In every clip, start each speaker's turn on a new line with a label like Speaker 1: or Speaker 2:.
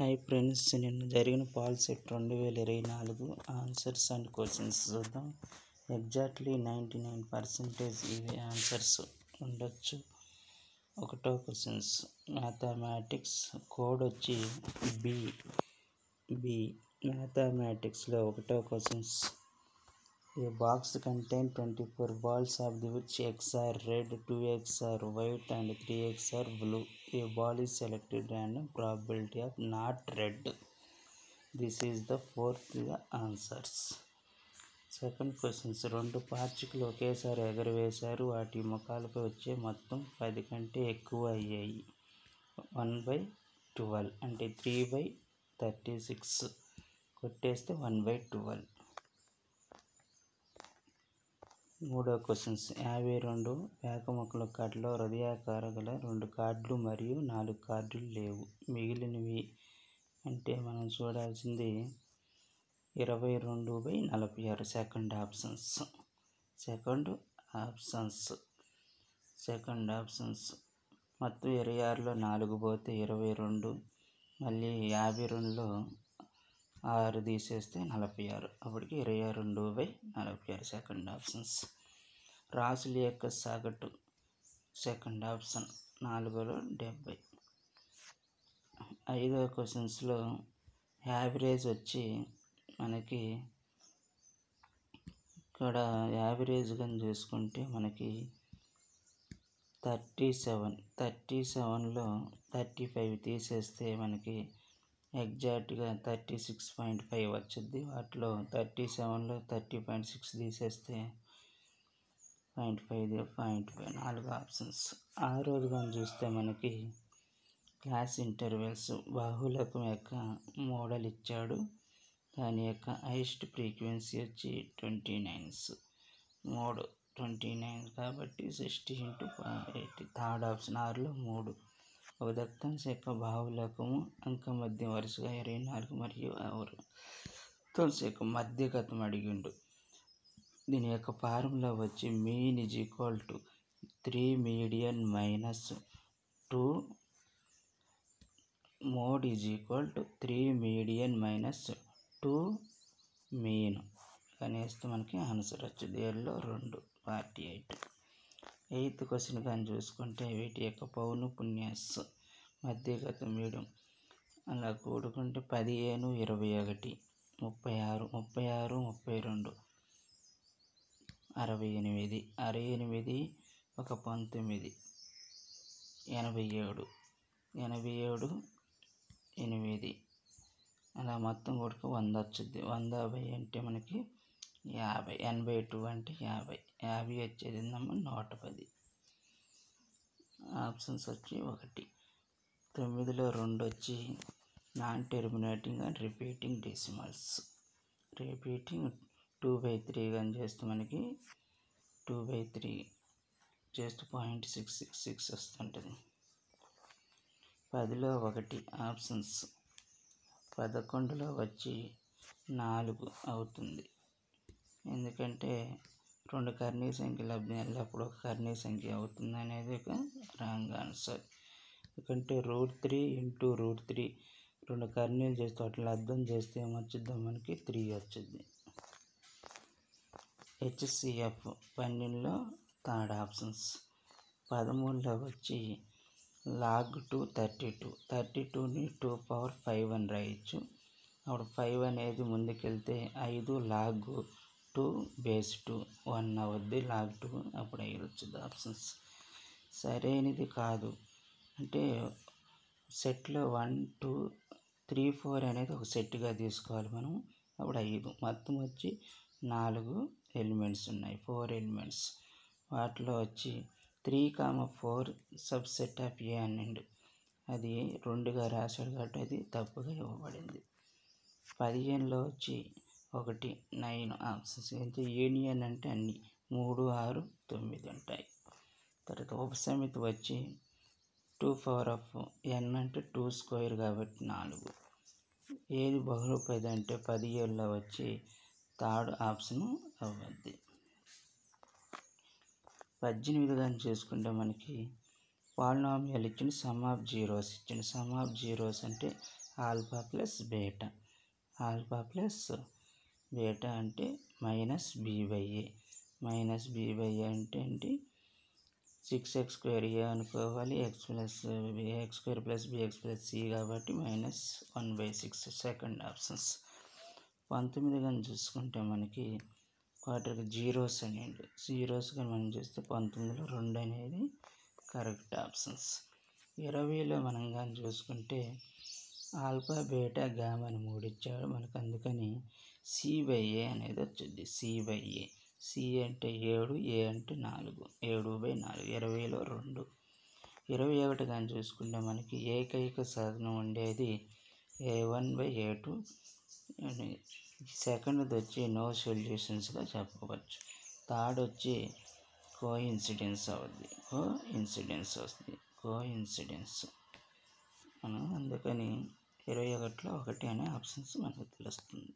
Speaker 1: Hi friends నిన్న జరిగిన Paul set రెండు వేల ఇరవై నాలుగు ఆన్సర్స్ అండ్ క్వశ్చన్స్ చూద్దాం ఎగ్జాక్ట్లీ నైంటీ నైన్ పర్సెంటేజ్ ఇవే ఆన్సర్స్ ఉండొచ్చు ఒకటో క్వశ్చన్స్ మ్యాథమెటిక్స్ కోడ్ వచ్చి బి బి మ్యాథమెటిక్స్లో ఒకటో క్వశ్చన్స్ A box contain 24 balls of the which X are red, 2X are white and 3X are blue. A ball is selected random probability of not red. This is the fourth the answers. Second questions రెండు పాచికలు ఒకేసారి ఎగరవేశారు వాటి ముఖాలపై వచ్చే మొత్తం పది కంటే ఎక్కువ అయ్యాయి వన్ బై ట్వెల్వ్ అంటే త్రీ బై థర్టీ సిక్స్ కొట్టేస్తే వన్ బై ట్వెల్వ్ మూడో క్వశ్చన్స్ యాభై రెండు వేక మొక్కల కార్డులో హృదయాకార గల రెండు కార్డులు మరియు నాలుగు కార్డులు లేవు మిగిలినవి అంటే మనం చూడాల్సింది ఇరవై రెండు బై నలభై ఆరు second options second options second options మొత్తం ఇరవై ఆరులో నాలుగు పోతే ఇరవై రెండు మళ్ళీ యాభై రెండులో ఆరు తీసేస్తే నలభై ఆరు అప్పటికి ఇరవై ఆరు రెండు బై నలభై ఆరు సెకండ్ ఆప్షన్స్ రాసుల యొక్క సగటు సెకండ్ ఆప్షన్ నాలుగులో డెబ్బై ఐదో క్వశ్చన్స్లో యావరేజ్ వచ్చి మనకి ఇక్కడ యావరేజ్ కానీ చూసుకుంటే మనకి థర్టీ సెవెన్ థర్టీ సెవెన్లో థర్టీ ఫైవ్ తీసేస్తే మనకి ఎగ్జాక్ట్గా థర్టీ సిక్స్ పాయింట్ ఫైవ్ వచ్చింది వాటిలో థర్టీ సెవెన్లో థర్టీ పాయింట్ సిక్స్ తీసేస్తే పాయింట్ ఫైవ్ పాయింట్ ఫైవ్ నాలుగు ఆప్షన్స్ ఆ రోజు కానీ చూస్తే మనకి క్లాస్ ఇంటర్వెల్స్ బాహులకం యొక్క మోడల్ ఇచ్చాడు దాని యొక్క హైయెస్ట్ ఫ్రీక్వెన్సీ వచ్చి ట్వంటీ నైన్స్ మూడు ట్వంటీ నైన్ కాబట్టి sixty into eighty third option ఆరులో మూడు ఒక దత్తాంశ యొక్క బాహులకము అంక మధ్య వరుసగా ఇరవై నాలుగు మరియు ఆరు దత్తాంశ యొక్క మధ్యగతం అడిగిండు దీని యొక్క ఫార్ములా వచ్చి mean is equal to three median minus two mode is equal to three median minus two mean కనేస్తే మనకి ఆన్సర్ వచ్చింది ఏళ్ళలో రెండు ఫార్టీ ఎయిట్ ఎయిత్ క్వశ్చన్ కానీ చూసుకుంటే వీటి యొక్క పౌను పుణ్యాస్ మధ్యగతం మీడియం అలా కూడుకుంటే పదిహేను ఇరవై ఒకటి ముప్పై ఆరు ముప్పై ఆరు ముప్పై రెండు అరవై ఎనిమిది అరవై ఎనిమిది ఒక పంతొమ్మిది ఎనభై ఏడు ఎనభై ఏడు ఎనిమిది అలా మొత్తం కూడా వంద వచ్చింది వంద బై అంటే మనకి యాభై ఎనభై టూ అంటే యాభై యాభై వచ్చేది ఏందమ్మా నూట పది ఆప్షన్స్ వచ్చి ఒకటి తొమ్మిదిలో రెండు వచ్చి non terminating and repeating decimals repeating two by three కానీ చేస్తే మనకి టూ బై త్రీ చేస్తే పాయింట్ సిక్స్ సిక్స్ సిక్స్ వస్తుంటుంది పదిలో ఒకటి ఆప్షన్స్ పదకొండులో వచ్చి నాలుగు అవుతుంది ఎందుకంటే రెండు కర్ణీ సంఖ్య లబ్ధి ఎల్లప్పుడు ఒక కర్ణీ సంఖ్య అవుతుంది అనేది ఒక రాంగ్ ఆన్సర్ ఎందుకంటే root three into root three రెండు కర్ణీలు చేస్తే అట్లా అర్థం చేస్తే ఏమొచ్చుద్దాం మనకి త్రీ వచ్చింది హెచ్సిఎఫ్ పన్నెండులో థర్డ్ ఆప్షన్స్ పదమూడులో వచ్చి log two thirty two thirty టూని టూ పవర్ ఫైవ్ అని రాయొచ్చు అప్పుడు ఫైవ్ అనేది ముందుకెళ్తే ఐదు log two base two one అవద్ది లాగ్ టూ అప్పుడు ఐదు వచ్చింది ఆప్షన్స్ సరైనది కాదు అంటే సెట్లో వన్ టూ త్రీ ఫోర్ అనేది ఒక సెట్గా తీసుకోవాలి మనం అప్పుడు ఐదు మొత్తం వచ్చి నాలుగు ఎలిమెంట్స్ ఉన్నాయి ఫోర్ ఎలిమెంట్స్ వాటిలో వచ్చి three comma four subset of A అనండి అది రెండుగా రాశాడు కాబట్టి అది తప్పుగా ఇవ్వబడింది పదిహేనులో వచ్చి ఒకటి నైన్ ఆప్షన్స్ అయితే యూనియన్ అంటే అన్ని మూడు ఆరు తొమ్మిది ఉంటాయి తర్వాత ఉపసమితి వచ్చి టూ పవర్ ఆఫ్ ఎన్ అంటే టూ స్క్వేర్ కాబట్టి నాలుగు ఏది బహుళపది అంటే పదిహేడులో వచ్చి థర్డ్ ఆప్షన్ అవ్వద్ది పద్దెనిమిది కానీ చేసుకుంటే మనకి పాలినామియల్ ఇచ్చిన సమ్ ఆఫ్ జీరోస్ ఇచ్చిన సమ్ ఆఫ్ జీరోస్ అంటే alpha plus beta alpha plus beta అంటే minus B by A minus B by A అంటే ఏంటి సిక్స్ ఎక్స్ స్క్వేర్ ఏ అనుకోవాలి X plus X square plus B X plus C కాబట్టి minus one by six second options పంతొమ్మిది కానీ చూసుకుంటే మనకి క్వార్టర్కి zeros అనేవి జీరోస్ కానీ మనం చూస్తే పంతొమ్మిదిలో రెండు అనేది కరెక్ట్ ఆప్షన్స్ ఇరవైలో మనం కానీ చూసుకుంటే ఆల్ఫా బీటా గామా అని మూడు ఇచ్చాడు మనకు అందుకని సి బై ఏ అనేది వచ్చింది సి బై ఏ సి అంటే ఏడు ఏ అంటే నాలుగు ఏడు బై నాలుగు ఇరవైలో రెండు ఇరవై ఒకటి కానీ చూసుకుంటే మనకి ఏకైక సాధనం ఉండేది A one by A two సెకండ్ది వచ్చి నో సొల్యూషన్స్గా చెప్పవచ్చు థర్డ్ వచ్చి కో ఇన్సిడెన్స్ అవుద్ది కో ఇన్సిడెన్స్ వస్తుంది కో ఇన్సిడెన్స్ మనం అందుకని ఇరవై ఒకటిలో ఒకటి అనే ఆప్షన్స్ మనకు తెలుస్తుంది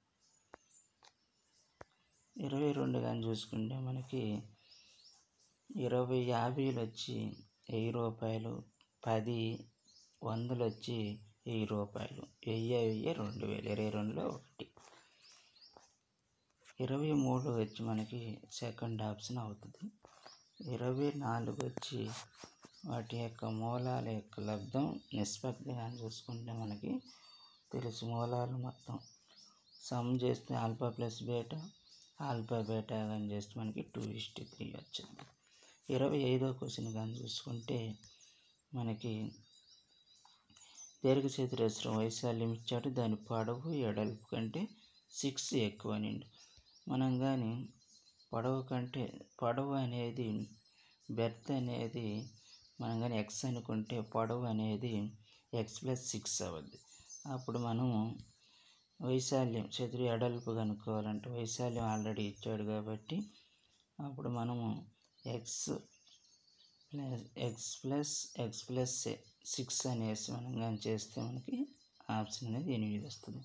Speaker 1: ఇరవై రెండు కానీ చూసుకుంటే మనకి ఇరవై యాభైలు వచ్చి వెయ్యి రూపాయలు పది వందలు వచ్చి వెయ్యి రూపాయలు వెయ్యి వెయ్యి రెండు వేలు ఇరవై రెండులో ఒకటి ఇరవై మూడు వచ్చి మనకి సెకండ్ ఆప్షన్ అవుతుంది ఇరవై నాలుగు వచ్చి వాటి యొక్క మూలాల యొక్క లబ్ధం నిష్పత్తి అని చూసుకుంటే మనకి తెలుసు మూలాలు మొత్తం సమ్ చేస్తే alpha plus beta alpha beta కానీ చేస్తే మనకి టూ ఇస్ట్ త్రీ వచ్చింది ఇరవై ఐదో క్వశ్చన్ కానీ చూసుకుంటే మనకి దీర్ఘచతురస్రం వైశాల్యం ఇచ్చాడు దాని పొడవు ఎడల్పు కంటే సిక్స్ ఎక్కువ నిండు మనం కానీ పొడవు కంటే పొడవు అనేది బెర్త్ అనేది మనం కానీ ఎక్స్ అనుకుంటే పొడవు అనేది ఎక్స్ ప్లస్ సిక్స్ అవ్వద్ది అప్పుడు మనము వైశాల్యం చతురు ఎడల్పు కనుక్కోవాలంటే వైశాల్యం ఆల్రెడీ ఇచ్చాడు కాబట్టి అప్పుడు మనము X plus X plus X plus six అనేసి మనం కానీ చేస్తే మనకి ఆప్షన్ అనేది ఎనిమిది వస్తుంది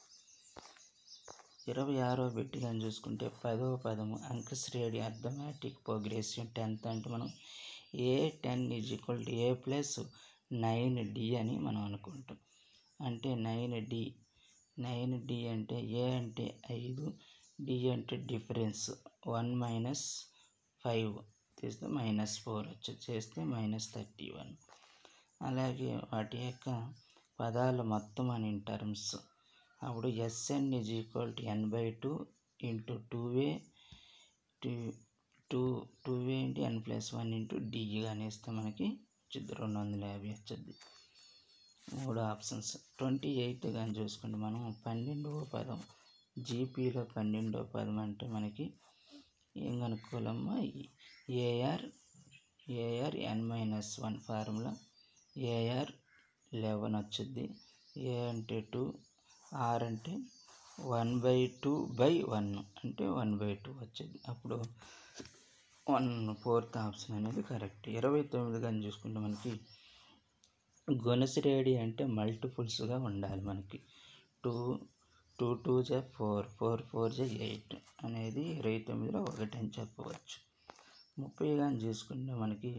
Speaker 1: ఇరవై ఆరో బిట్ కానీ చూసుకుంటే పదో పదము అంక శ్రేణి అర్థమాటిక్ ప్రోగ్రెసివ్ టెన్త్ అంటే మనం A ten is equal to A plus nine D అని మనం అనుకుంటాం అంటే నైన్ డి నైన్ డి అంటే ఏ అంటే ఐదు డి అంటే డిఫరెన్స్ వన్ మైనస్ ఫైవ్ తీస్తే మైనస్ ఫోర్ వచ్చి చేస్తే మైనస్ థర్టీ వన్ అలాగే వాటి యొక్క పదాల మొత్తం అని ఇన్ టర్మ్స్ అప్పుడు S N is equal to N by two into two way two two two way into N plus one into D అనేస్తే మనకి వచ్చింది రెండు వందల యాభై వచ్చింది మూడు ఆప్షన్స్ ట్వంటీ ఎయిత్ కానీ చూసుకుంటే మనం పన్నెండవ పదం జీపీలో పన్నెండవ పదం అంటే మనకి ఏం కనుక్కోవాలమ్మా A R A R N minus one formula A R eleven వచ్చింది ఏ అంటే టూ ఆర్ అంటే one by two by one అంటే వన్ బై టూ వచ్చింది అప్పుడు వన్ ఫోర్త్ ఆప్షన్ అనేది కరెక్ట్ ఇరవై తొమ్మిది కానీ చూసుకుంటే మనకి గుణశ్రేణి అంటే మల్టిపుల్స్గా ఉండాలి మనకి టూ టూ టూ జా ఫోర్ ఫోర్ ఫోర్ జా ఎయిట్ అనేది ఇరవై తొమ్మిదిలో ఒకటి అని చెప్పవచ్చు ముప్పై కానీ చూసుకుంటే మనకి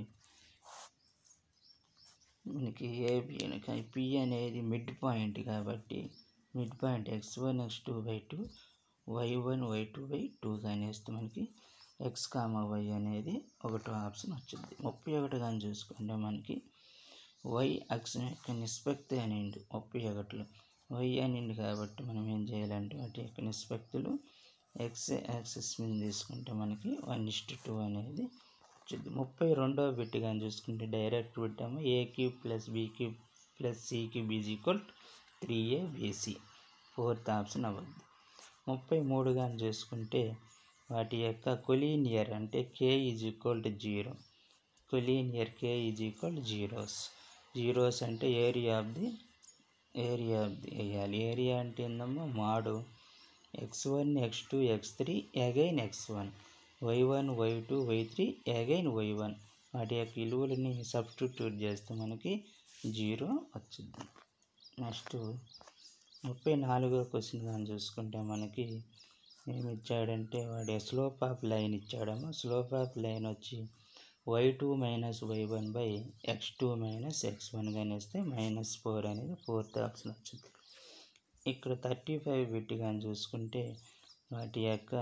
Speaker 1: మనకి ఏబి పి అనేది మిడ్ పాయింట్ కాబట్టి mid point X one X two by two Y one Y two by two కానీ వేస్తే మనకి ఎక్స్ కామా వై అనేది ఒకటో ఆప్షన్ వచ్చింది ముప్పై ఒకటి కానీ చూసుకుంటే మనకి వై అక్షం యొక్క నిష్పత్తి అనిండు ముప్పై ఒకటిలో వై అనిండు కాబట్టి మనం ఏం చేయాలంటే వాటి యొక్క నిష్పత్తులు ఎక్స్ యాక్సిస్ మీద తీసుకుంటే మనకి వన్ ఇస్ట్ టూ అనేది వచ్చింది ముప్పై రెండవ బిట్ కానీ చూసుకుంటే డైరెక్ట్ పెట్టాము A cube plus B cube plus C cube is equal three A B C fourth option అవ్వద్దు ముప్పై మూడు కానీ చూసుకుంటే వాటి యొక్క కొలీనియర్ అంటే K is equal to zero collinear K is equal to zeros zeros అంటే area of the area of the వేయాలి ఏరియా అంటే ఏందమ్మా మాడు X one X two X three again X one Y one Y two Y three again Y one వాటి యొక్క విలువలని substitute చేస్తే మనకి zero వచ్చింది నెక్స్ట్ ముప్పై నాలుగో క్వశ్చన్ కానీ చూసుకుంటే మనకి ఏమి ఇచ్చాడంటే వాడి స్లోప్ ఆఫ్ లైన్ ఇచ్చాడేమో స్లోప్ ఆఫ్ లైన్ వచ్చి Y two minus Y one by X two minus X one కానీ వేస్తే మైనస్ ఫోర్ అనేది ఫోర్త్ ఆప్షన్ వచ్చింది ఇక్కడ థర్టీ ఫైవ్ బిట్ కానీ చూసుకుంటే వాటి యొక్క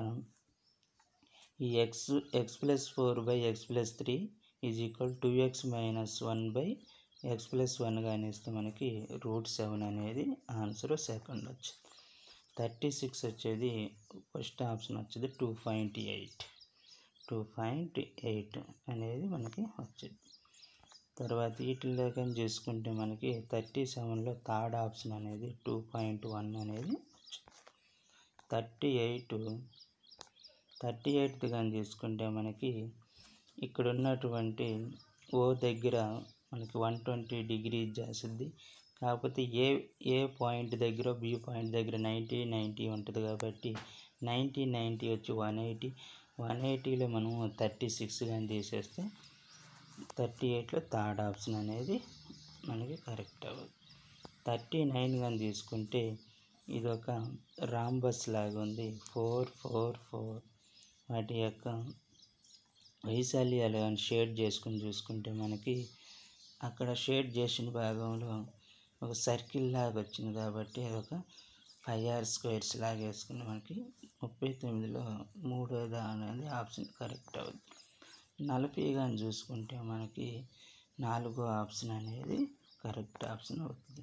Speaker 1: ఈ X X plus four by X plus three is equal to X minus one by X plus one కానీ ఇస్తే మనకి రూట్ సెవెన్ అనేది ఆన్సర్ సెకండ్ వచ్చింది థర్టీ సిక్స్ వచ్చేది ఫస్ట్ ఆప్షన్ వచ్చేది two point eight two point eight అనేది మనకి వచ్చింది తర్వాత వీటిలో కానీ చూసుకుంటే మనకి థర్టీ సెవెన్లో థర్డ్ ఆప్షన్ అనేది టూ పాయింట్ వన్ అనేది వచ్చింది థర్టీ ఎయిట్ థర్టీ ఎయిత్ కానీ చూసుకుంటే మనకి ఇక్కడ ఉన్నటువంటి ఓ దగ్గర మనకి వన్ ట్వంటీ డిగ్రీ చేస్తుంది కాకపోతే ఏ ఏ పాయింట్ దగ్గర బి పాయింట్ దగ్గర నైంటీ నైంటీ ఉంటుంది కాబట్టి నైంటీ నైంటీ వచ్చి వన్ ఎయిటీ వన్ ఎయిటీలో మనం థర్టీ సిక్స్ కానీ తీసేస్తే థర్టీ ఎయిట్లో థర్డ్ ఆప్షన్ అనేది మనకి కరెక్ట్ అవ్వదు థర్టీ నైన్ కానీ తీసుకుంటే ఇది ఒక రాంబస్ లాగా ఉంది ఫోర్ ఫోర్ ఫోర్ వాటి యొక్క వైశాల్యాలు కానీ షేడ్ చేసుకుని చూసుకుంటే మనకి అక్కడ షేడ్ చేసిన భాగంలో ఒక సర్కిల్ లాగా వచ్చింది కాబట్టి అది ఒక ఫైవ్ ఆర్ స్క్వేర్స్ లాగా వేసుకుని మనకి ముప్పై తొమ్మిదిలో మూడోది అనేది ఆప్షన్ కరెక్ట్ అవుతుంది నలభై కానీ చూసుకుంటే మనకి నాలుగో ఆప్షన్ అనేది కరెక్ట్ ఆప్షన్ అవుతుంది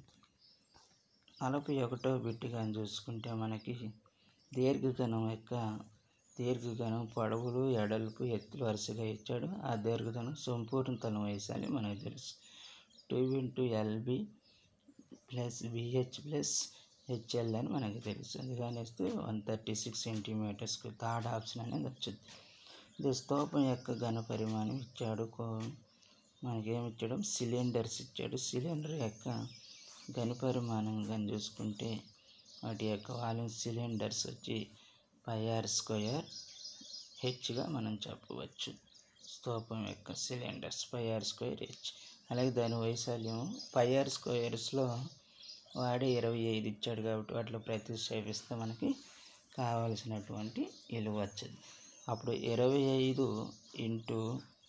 Speaker 1: నలభై ఒకటో బిట్ కానీ చూసుకుంటే మనకి దీర్ఘగణం యొక్క దీర్ఘగణం పొడవులు ఎడల్పు ఎత్తులు వరుసగా ఇచ్చాడు ఆ దీర్ఘగణం సంపూర్ణ తలం వేసాలి మనకు తెలుసు two into L B plus B H plus H L అని మనకు తెలుసు అందుకని వస్తే వన్ థర్టీ సిక్స్ సెంటీమీటర్స్కి థర్డ్ ఆప్షన్ అనేది వచ్చింది ఇది స్తూపం యొక్క ఘన పరిమాణం ఇచ్చాడు కో- మనకేమి ఇచ్చాడు సిలిండర్స్ ఇచ్చాడు సిలిండర్ యొక్క ఘన పరిమాణం కానీ చూసుకుంటే వాటి యొక్క వాల్యూమ్ సిలిండర్స్ వచ్చి పై ఆర్ స్క్వేర్ హెచ్గా మనం చెప్పవచ్చు స్తూపం యొక్క cylinders pi r square h అలాగే దాని వైశాల్యం పై ఆర్ స్క్వేర్స్లో వాడే ఇరవై ఐదు ఇచ్చాడు కాబట్టి వాటిలో ప్రతిక్షేపిస్తే మనకి కావలసినటువంటి విలువ వచ్చింది అప్పుడు ఇరవై ఐదు into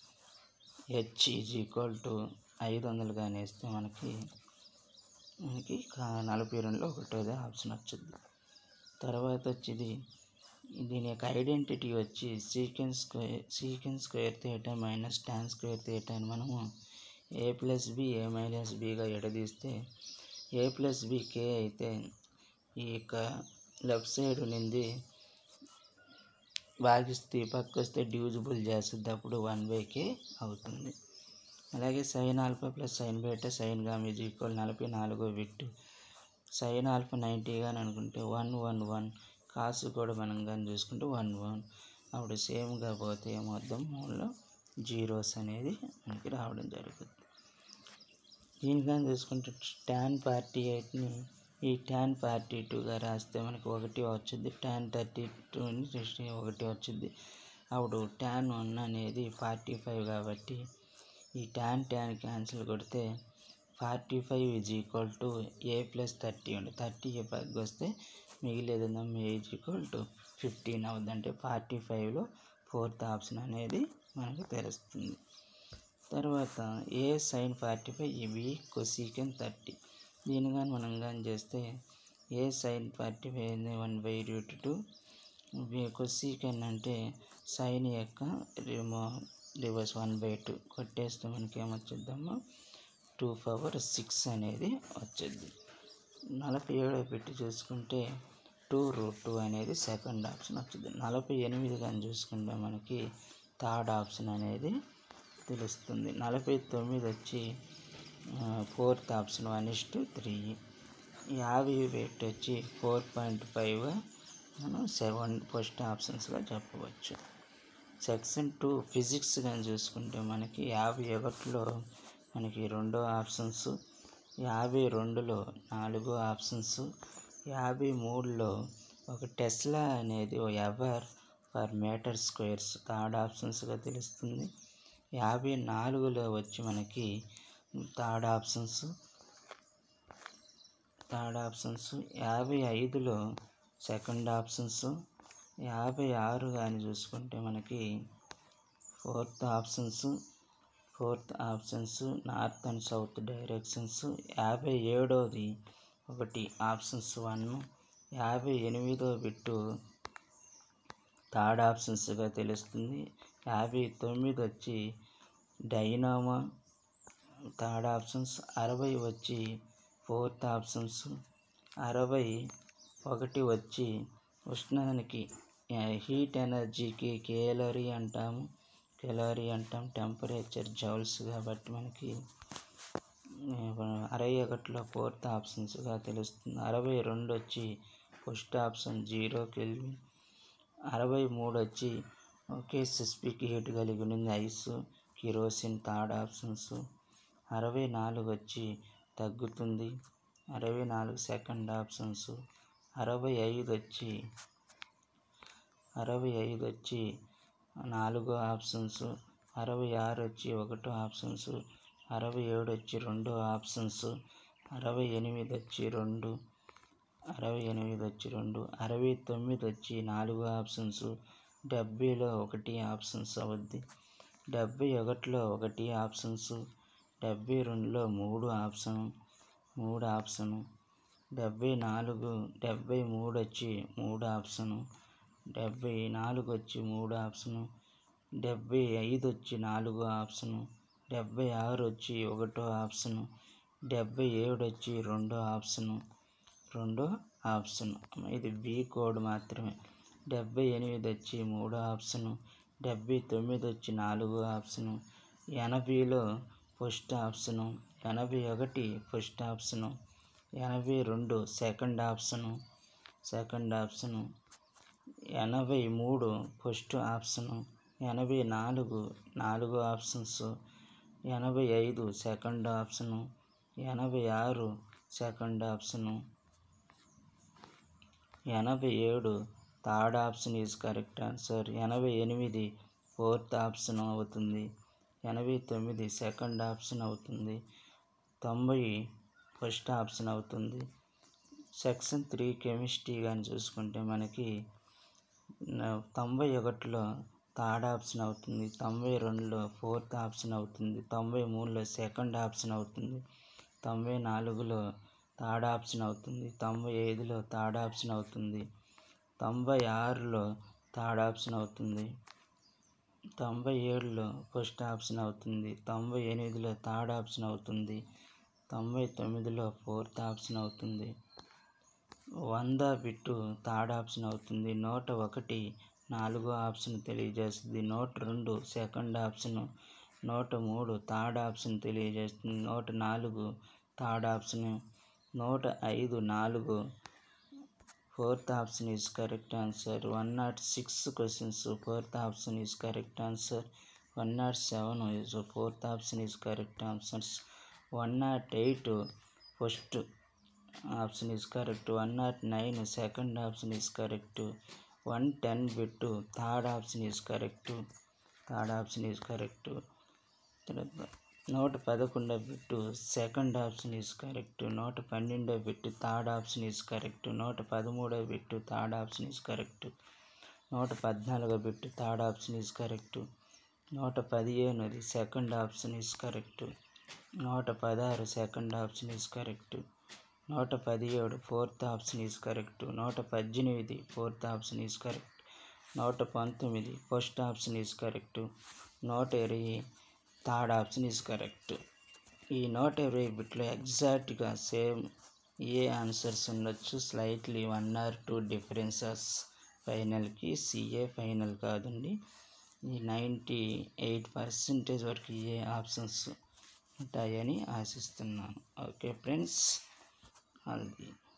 Speaker 1: h is equal to ఐదు వందలు కానీ వేస్తే మనకి మనకి కా- నలభై రెండులో ఒకటోది ఆప్షన్ వచ్చింది తర్వాత వచ్చేది దీని యొక్క ఐడెంటిటీ వచ్చి secants square secants square theta minus tan square theta అని మనము a plus b a minus బిగా ఎడదీస్తే ఏ ప్లస్ బి కే అయితే ఈ యొక్క లెఫ్ట్ సైడ్ నుండి భాగిస్తే ఈ పక్క వస్తే డివిజిబుల్ చేస్తుంది అప్పుడు వన్ బై కే అవుతుంది అలాగే sine alpha plus sine beta sine gamma is equal నలభై నాలుగో బిట్ సైన్ ఆల్ఫా నైంటీ కానీ అనుకుంటే వన్ వన్ వన్ కాసు కూడా మనం కానీ చూసుకుంటే వన్ వన్ అప్పుడు సేమ్గా పోతే మొత్తం మూడులో జీరోస్ అనేది మనకి రావడం జరుగుతుంది దీని కానీ చూసుకుంటే ట్యాన్ ఫార్టీ ఎయిట్ని ఈ ట్యాన్ ఫార్టీ టూగా రాస్తే మనకి ఒకటి వచ్చింది ట్యాన్ థర్టీ టూని సిక్స్టీ ఒకటి వచ్చింది అప్పుడు ట్యాన్ వన్ అనేది ఫార్టీ ఫైవ్ కాబట్టి ఈ ట్యాన్ ట్యాన్ క్యాన్సిల్ కొడితే forty five is equal to A plus thirty ఉంది థర్టీ ఏ పైకి వస్తే మిగిలేదు a is equal to fifteen అవుతుంది అంటే ఫార్టీ ఫైవ్లో ఫోర్త్ ఆప్షన్ అనేది మనకు తెలుస్తుంది తర్వాత ఏ సైన్ ఫార్టీ ఫైవ్ ఇవి కొసీకెన్ థర్టీ దీని కానీ మనం కానీ చేస్తే a sine forty five one by root two cosecant అంటే సైన్ యొక్క రిమో రివర్స్ వన్ బై టూ కొట్టేస్తే మనకి ఏమొచ్చుద్దమ్మా టూ పవర్ సిక్స్ అనేది వచ్చింది నలభై ఏడో పెట్టి చూసుకుంటే టూ రూట్ టూ అనేది సెకండ్ ఆప్షన్ వచ్చింది నలభై ఎనిమిది కానీ చూసుకుంటే మనకి థర్డ్ ఆప్షన్ అనేది తెలుస్తుంది నలభై తొమ్మిది వచ్చి fourth option one is to three యాభై పెట్టి వచ్చి ఫోర్ పాయింట్ ఫైవ్ మనం సెవెన్ ఫస్ట్ ఆప్షన్స్గా చెప్పవచ్చు సెక్షన్ టూ ఫిజిక్స్ కానీ చూసుకుంటే మనకి యాభై ఒకటిలో మనకి రెండో ఆప్షన్స్ యాభై రెండులో నాలుగో ఆప్షన్స్ యాభై మూడులో ఒక టెస్లా అనేది weber per metre squares third ఆప్షన్స్గా తెలుస్తుంది యాభై నాలుగులో వచ్చి మనకి థర్డ్ ఆప్షన్స్ థర్డ్ ఆప్షన్స్ యాభై ఐదులో సెకండ్ ఆప్షన్స్ యాభై ఆరు కానీ చూసుకుంటే మనకి fourth options fourth options north and south directions యాభై ఏడోది ఒకటి ఆప్షన్స్ వన్ యాభై ఎనిమిదో బిట్టు థర్డ్ ఆప్షన్స్గా తెలుస్తుంది యాభై తొమ్మిది వచ్చి డైనామా థర్డ్ ఆప్షన్స్ అరవై వచ్చి ఫోర్త్ ఆప్షన్స్ అరవై ఒకటి వచ్చి ఉష్ణానికి హీట్ ఎనర్జీకి కేలరీ అంటాము కెలరీ అంటాం టెంపరేచర్ జౌల్స్ కాబట్టి మనకి అరవై ఒకటిలో ఫోర్త్ ఆప్షన్స్గా తెలుస్తుంది అరవై రెండు వచ్చి ఫస్ట్ ఆప్షన్ జీరో కెల్విన్ అరవై మూడు వచ్చి ఒకే స్పెసిఫిక్ హీట్ కలిగి ఉంది ఐస్ కిరోసిన్ థర్డ్ ఆప్షన్స్ అరవై నాలుగు వచ్చి తగ్గుతుంది అరవై నాలుగు సెకండ్ ఆప్షన్స్ అరవై ఐదు వచ్చి అరవై ఐదు వచ్చి నాలుగో ఆప్షన్స్ అరవై ఆరు వచ్చి ఒకటో ఆప్షన్స్ అరవై ఏడు వచ్చి రెండో ఆప్షన్స్ అరవై ఎనిమిది వచ్చి రెండు అరవై ఎనిమిది వచ్చి రెండు అరవై తొమ్మిది వచ్చి నాలుగు ఆప్షన్స్ డెబ్బైలో ఒకటి ఆప్షన్స్ అవుద్ది డెబ్బై ఒకటిలో ఒకటి ఆప్షన్స్ డెబ్బై రెండులో మూడు ఆప్షన్ మూడు ఆప్షను డెబ్బై నాలుగు డెబ్బై మూడు వచ్చి మూడు ఆప్షను డెబ్బై నాలుగు వచ్చి మూడు ఆప్షను డెబ్బై ఐదు వచ్చి నాలుగో ఆప్షను డెబ్బై ఆరు వచ్చి ఒకటో ఆప్షను డెబ్బై ఏడు వచ్చి రెండో ఆప్షను రెండో ఆప్షన్ ఇది బి కోడ్ మాత్రమే డెబ్బై ఎనిమిది వచ్చి మూడో ఆప్షను డెబ్బై తొమ్మిది వచ్చి నాలుగో ఆప్షను ఎనభైలో ఫస్ట్ ఆప్షను ఎనభై ఒకటి ఫస్ట్ ఆప్షను ఎనభై రెండు సెకండ్ ఆప్షను సెకండ్ ఆప్షను ఎనభై మూడు ఫస్ట్ ఆప్షను ఎనభై నాలుగు నాలుగు ఆప్షన్స్ ఎనభై ఐదు సెకండ్ ఆప్షను ఎనభై ఆరు సెకండ్ ఆప్షను ఎనభై ఏడు third option is correct answer ఎనభై ఎనిమిది ఫోర్త్ ఆప్షన్ అవుతుంది ఎనభై తొమ్మిది సెకండ్ ఆప్షన్ అవుతుంది తొంభై ఫస్ట్ ఆప్షన్ అవుతుంది సెక్షన్ త్రీ కెమిస్ట్రీ కానీ చూసుకుంటే మనకి న- తొంభై ఒకటిలో థర్డ్ ఆప్షన్ అవుతుంది తొంభై రెండులో ఫోర్త్ ఆప్షన్ అవుతుంది తొంభై మూడులో సెకండ్ ఆప్షన్ అవుతుంది తొంభై నాలుగులో థర్డ్ ఆప్షన్ అవుతుంది తొంభై ఐదులో థర్డ్ ఆప్షన్ అవుతుంది తొంభై ఆరులో థర్డ్ ఆప్షన్ అవుతుంది తొంభై ఏడులో ఫస్ట్ ఆప్షన్ అవుతుంది తొంభై ఎనిమిదిలో థర్డ్ ఆప్షన్ అవుతుంది తొంభై తొమ్మిదిలో ఫోర్త్ ఆప్షన్ అవుతుంది వంద బిట్టు థర్డ్ ఆప్షన్ అవుతుంది నూట ఒకటి నాలుగో ఆప్షన్ తెలియజేస్తుంది నూట రెండు సెకండ్ ఆప్షన్ నూట మూడు థర్డ్ ఆప్షన్ తెలియజేస్తుంది నూట నాలుగు థర్డ్ ఆప్షన్ నూట ఐదు నాలుగు fourth option is correct answer one nought six questions fourth option is correct answer one nought seven is fourth option is correct answers one nought eight first option is correct one nought nine second option is correct one ten bit third option is correct third option is correct నూట పదకొండో bit second option is correct నూట పన్నెండో bit third option is correct నూట పదమూడో bit third option is correct నూట పద్నాలుగో bit third option is correct నూట పదిహేనుది సెకండ్ ఆప్షన్ ఈజ్ కరెక్ట్ నూట పదహారు సెకండ్ ఆప్షన్ ఈజ్ కరెక్ట్ నూట పదిహేడు ఫోర్త్ ఆప్షన్ ఈజ్ కరెక్ట్ నూట పద్దెనిమిది ఫోర్త్ ఆప్షన్ ఈజ్ కరెక్ట్ నూట పంతొమ్మిది ఫస్ట్ ఆప్షన్ ఈజ్ కరెక్ట్ నూట ఇరవై థర్డ్ ఆప్షన్ ఈజ్ కరెక్ట్ ఈ నూట ఇరవై బిట్లో ఎగ్జాక్ట్గా సేమ్ ఏ ఆన్సర్స్ ఉండొచ్చు slightly one or two differences ఫైనల్కి సిఏ ఫైనల్ కాదండి ఈ నైంటీ ఎయిట్ పర్సెంటేజ్ వరకు ఏ ఆప్షన్స్ ఉంటాయని ఆశిస్తున్నాను ఓకే ఫ్రెండ్స్ అది